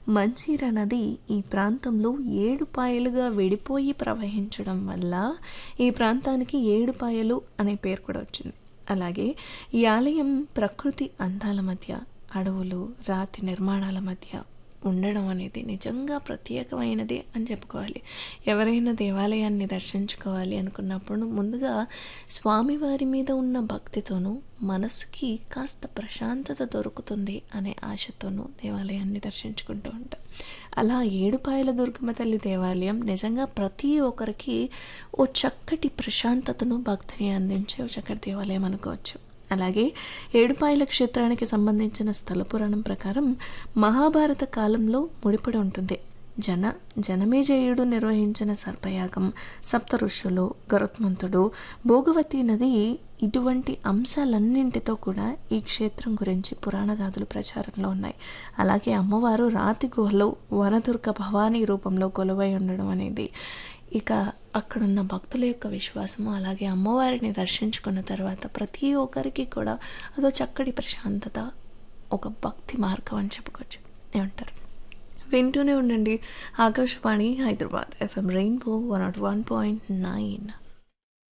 మంచిర నది ఈ ప్రాంతంలో ఏడు పాయలుగా విడిపోయి ప్రవహించడం వల్ల ఈ ప్రాంతానికి ఏడు పాయలు అనే పేరు కూడా వచ్చింది అలాగే ఈ ఆలయం ప్రకృతి అందాల మధ్య అడవులు రాతి నిర్మాణాల మధ్య ఉండడం అనేది నిజంగా ప్రత్యేకమైనది అని చెప్పుకోవాలి ఎవరైనా దేవాలయాన్ని దర్శించుకోవాలి అనుకున్నప్పుడు ముందుగా స్వామివారి మీద ఉన్న భక్తితోనూ మనసుకి కాస్త ప్రశాంతత దొరుకుతుంది అనే ఆశతోనూ దేవాలయాన్ని దర్శించుకుంటూ ఉంటాం అలా ఏడుపాయల దుర్గమ్మ తల్లి దేవాలయం నిజంగా ప్రతి ఒక్కరికి ఓ చక్కటి ప్రశాంతతను భక్తిని అందించే ఓ చక్కటి దేవాలయం అనుకోవచ్చు అలాగే ఏడుపాయల క్షేత్రానికి సంబంధించిన స్థల పురాణం ప్రకారం మహాభారత కాలంలో ముడిపడి ఉంటుంది జన జనమేజయుడు నిర్వహించిన సర్పయాగం సప్త ఋషులు గరుత్మంతుడు భోగవతి నది ఇటువంటి అంశాలన్నింటితో కూడా ఈ క్షేత్రం గురించి పురాణ గాథలు ప్రచారంలో ఉన్నాయి అలాగే అమ్మవారు రాతి గుహలో వనదుర్గ భవానీ రూపంలో కొలువై ఉండడం అనేది ఇక అక్కడున్న భక్తుల యొక్క విశ్వాసము అలాగే అమ్మవారిని దర్శించుకున్న తర్వాత ప్రతి ఒక్కరికి కూడా అదో చక్కటి ప్రశాంతత ఒక భక్తి మార్గం అని చెప్పుకోవచ్చు ఏమంటారు వింటూనే ఉండండి Akashvani Hyderabad FM rainbow one naught one point nine